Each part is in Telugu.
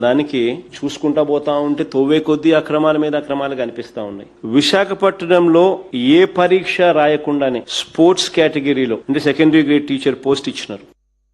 దానికి చూసుకుంటా పోతా ఉంటే తోవే కొద్దీ అక్రమాల మీద అక్రమాలు కనిపిస్తా ఉన్నాయి విశాఖపట్నంలో ఏ పరీక్ష రాయకుండానే స్పోర్ట్స్ కేటగిరీలో అంటే సెకండరీ గ్రేడ్ టీచర్ పోస్ట్ ఇచ్చినారు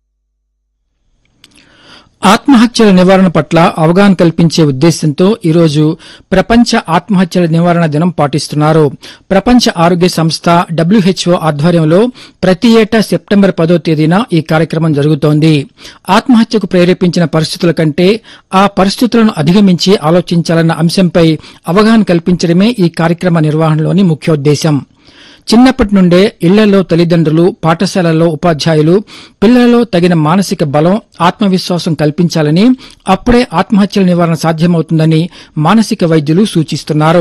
ఆత్మహత్యల నివారణ పట్ల అవగాహన కల్పించే ఉద్దేశంతో ఈరోజు ప్రపంచ ఆత్మహత్యల నివారణ దినం పాటిస్తున్నారు ప్రపంచ ఆరోగ్య సంస్థ డబ్ల్యూహెచ్ఓ ఆధ్వర్యంలో ప్రతి ఏటా సెప్టెంబర్ పదో తేదీన ఈ కార్యక్రమం జరుగుతోంది ఆత్మహత్యకు ప్రేరేపించిన పరిస్థితుల కంటే ఆ పరిస్థితులను అధిగమించి ఆలోచించాలన్న అంశంపై అవగాహన కల్పించడమే ఈ కార్యక్రమ నిర్వహణలోని ముఖ్యోద్దేశం చిన్నప్పటి నుండే ఇళ్లలో తల్లిదండ్రులు పాఠశాలల్లో ఉపాధ్యాయులు పిల్లలలో తగిన మానసిక బలం ఆత్మవిశ్వాసం కల్పించాలని అప్పుడే ఆత్మహత్యల నివారణ సాధ్యమవుతుందని మానసిక వైద్యులు సూచిస్తున్నారు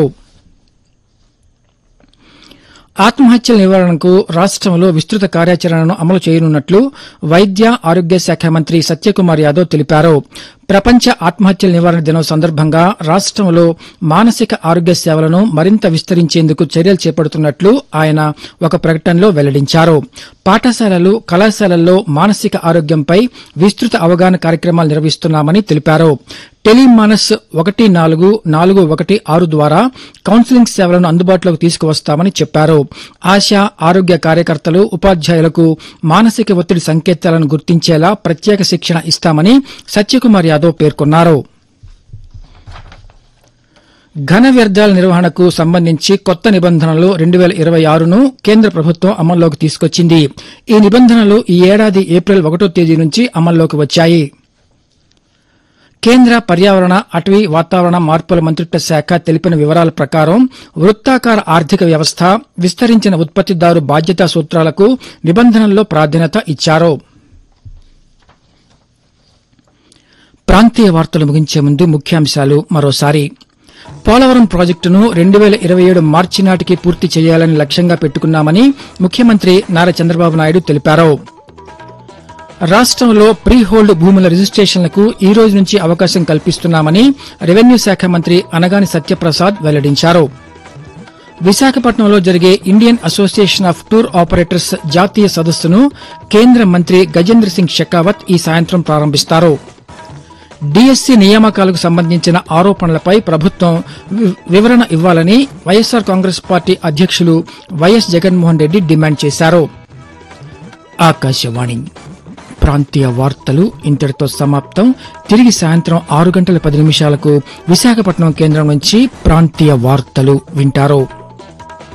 ఆత్మహత్యల నివారణకు రాష్ట్రంలో విస్తృత కార్యాచరణను అమలు చేయనున్నట్లు వైద్య ఆరోగ్య శాఖ మంత్రి సత్యకుమార్ యాదవ్ తెలిపారు ప్రపంచ ఆత్మహత్యల నివారణ దినం సందర్భంగా రాష్ట్రంలో మానసిక ఆరోగ్య సేవలను మరింత విస్తరించేందుకు చర్యలు చేపడుతున్నట్లు ఆయన ఒక ప్రకటనలో వెల్లడించారు పాఠశాలలు కళాశాలల్లో మానసిక ఆరోగ్యంపై విస్తృత అవగాహన కార్యక్రమాలు నిర్వహిస్తున్నామని తెలిపారు టెలిమానస్ ఒకటి నాలుగు నాలుగు ఒకటి ఆరు ద్వారా కౌన్సిలింగ్ సేవలను అందుబాటులోకి తీసుకువస్తామని చెప్పారు ఆశా ఆరోగ్య కార్యకర్తలు ఉపాధ్యాయులకు మానసిక ఒత్తిడి సంకేతాలను గుర్తించేలా ప్రత్యేక శిక్షణ ఇస్తామని సత్యకుమార్ యాదవ్ పేర్కొన్నారు ఘన వ్యర్థాల నిర్వహణకు సంబంధించి కొత్త నిబంధనలు రెండు వేల ఇరవై ఆరును కేంద్ర ప్రభుత్వం అమల్లోకి తీసుకొచ్చింది ఈ నిబంధనలు ఈ ఏడాది ఏప్రిల్ ఒకటో తేదీ నుంచి అమల్లోకి వచ్చాయి కేంద్ర పర్యావరణ అటవీ వాతావరణ మార్పుల మంత్రిత్వ శాఖ తెలిపిన వివరాల ప్రకారం వృత్తాకార ఆర్థిక వ్యవస్థ విస్తరించిన ఉత్పత్తిదారు బాధ్యతా సూత్రాలకు నిబంధనల్లో ప్రాధాన్యత ఇచ్చారు ప్రాంతీయ వార్తలు ముగించే ముందు ముఖ్యాంశాలు మరోసారి పోలవరం ప్రాజెక్టును రెండు వేల ఇరవై ఏడు మార్చి నాటికి పూర్తి చేయాలని లక్ష్యంగా పెట్టుకున్నామని ముఖ్యమంత్రి నారా చంద్రబాబు నాయుడు తెలిపారు రాష్ట్రంలో ప్రీ హోల్డ్ భూముల రిజిస్ట్రేషన్లకు ఈ రోజు నుంచి అవకాశం కల్పిస్తున్నామని రెవెన్యూ శాఖ మంత్రి అనగాని సత్యప్రసాద్ వెల్లడించారు విశాఖపట్నంలో జరిగే Indian association of tour operators జాతీయ సదస్సును కేంద్ర మంత్రి గజేంద్ర సింగ్ షెకావత్ ఈ సాయంత్రం ప్రారంభిస్తారు డీఎస్సీ నియామకాలకు సంబంధించిన ఆరోపణలపై ప్రభుత్వం వి- వివరణ ఇవ్వాలని వైఎస్సార్ కాంగ్రెస్ పార్టీ అధ్యక్షులు వైఎస్ జగన్మోహన్ రెడ్డి డిమాండ్ చేశారు ఆకాశవాణి ప్రాంతీయ వార్తలు ఇంతటితో సమాప్తం తిరిగి సాయంత్రం ఆరు గంటల పది నిమిషాలకు విశాఖపట్నం కేంద్రం నుంచి ప్రాంతీయ వార్తలు వింటారు